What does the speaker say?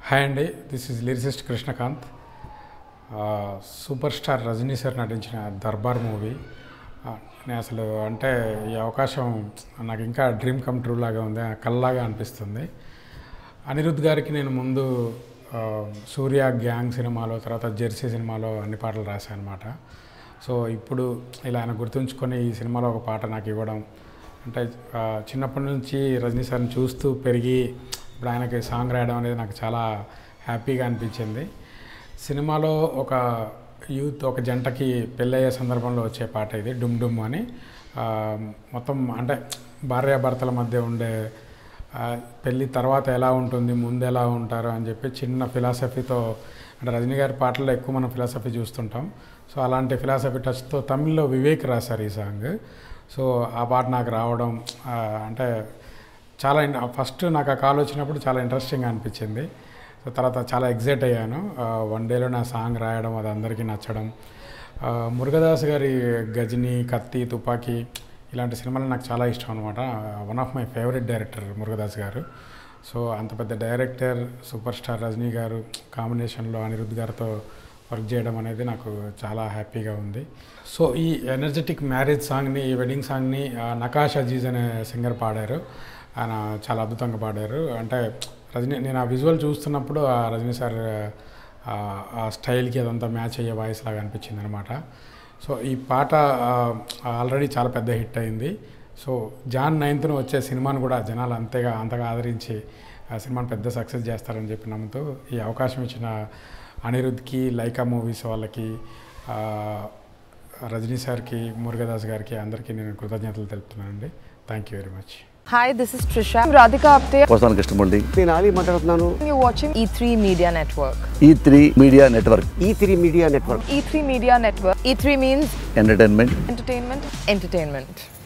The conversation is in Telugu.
హాయ్ అండి దిస్ ఇస్ లిరిసిస్ట్ కృష్ణకాంత్ ఆ, సూపర్ స్టార్ రజనీ సార్ నటించిన దర్బార్ మూవీ ఆ, నేను అసలు అంటే ఈ అవకాశం నాకు ఇంకా డ్రీమ్ కమ్ ట్రూ లాగా ఉంది ఆ కల్లాగా అనిపిస్తుంది అనిరుద్ గారికి నేను ముందు ఆ, సూర్య గ్యాంగ్ సినిమాలో తర్వాత జెర్సీ సినిమాలో అన్ని పాటలు రాశాను అనమాట సో ఇప్పుడు ఇలా ఆయన గుర్తుంచుకొని ఈ సినిమాలో ఒక పాట నాకు ఇవ్వడం అంటే ఆ, చిన్నప్పటి నుంచి రజనీ సార్ని చూస్తూ పెరిగి ఇప్పుడు ఆయనకి సాంగ్ రాయడం అనేది నాకు చాలా హ్యాపీగా అనిపించింది సినిమాలో ఒక యూత్ ఒక జంటకి పెళ్ళయ్యే సందర్భంలో వచ్చే పాట ఇది డుమ్ డుమ్ అని ఆ, మొత్తం అంటే భార్యాభర్తల మధ్య ఉండే ఆ, పెళ్ళి తర్వాత ఎలా ఉంటుంది ముందు ఎలా ఉంటారు అని చెప్పి చిన్న ఫిలాసఫీతో అంటే రజనీ గారి పాటల్లో ఎక్కువ మనం ఫిలాసఫీ చూస్తుంటాం సో అలాంటి ఫిలాసఫీ టచ్తో తమిళ్లో వివేక్ రాశారు ఈ సాంగ్ సో ఆ పాట నాకు రావడం ఆ, అంటే చాలా ఇన్- ఫస్ట్ నాకు ఆ కాల్ వచ్చినప్పుడు చాలా ఇంట్రెస్టింగ్ అనిపించింది సో తర్వాత చాలా ఎగ్జైట్ అయ్యాను వన్ డేలో నా సాంగ్ రాయడం అది అందరికీ నచ్చడం ఆ, మురుగదాస్ గారి గజని కత్తి తుపాకీ ఇలాంటి సినిమాలు నాకు చాలా ఇష్టం అనమాట one of my favourite director Murugadoss garu so అంత పెద్ద డైరెక్టర్ సూపర్ స్టార్ రజనీ గారు కాంబినేషన్లో అనిరుద్ గారితో వర్క్ చేయడం అనేది నాకు చాలా హ్యాపీగా ఉంది సో ఈ ఎనర్జెటిక్ మ్యారేజ్ సాంగ్ని ఈ వెడ్డింగ్ సాంగ్ని ఆ, నకాష్ అజీజ్ అనే సింగర్ పాడారు ఆయన చాలా అద్భుతంగా పాడారు అంటే రజనీ నేను ఆ విజువల్ చూస్తున్నప్పుడు ఆ రజనీ సార్ ఆ, ఆ స్టైల్కి అదంతా మ్యాచ్ అయ్యే వాయిస్ లాగా అనిపించింది అనమాట సో ఈ పాట ఆల్రెడీ చాలా పెద్ద హిట్ అయింది సో జాన్ నైన్త్ను వచ్చే సినిమాను కూడా జనాలు అంతగా అంతగా ఆదరించి ఆ సినిమాను పెద్ద సక్సెస్ చేస్తారని చెప్పి నమ్ముతూ ఈ అవకాశం ఇచ్చిన అనిరుద్ధ్కి లైకా మూవీస్ వాళ్ళకి ఆ, రజనీ సార్కి మురుగదాస్ గారికి అందరికీ నేను కృతజ్ఞతలు తెలుపుతున్నానండి thank you very much Hi, this is Trisha. I'm Radhika Apte. వస్తాను కృష్ణమూర్తి నేను ఆలీ మాట్లాడుతున్నాను You're watching E3 Media Network. E three media network E three media network E3 Media Network. E3 means entertainment entertainment, entertainment.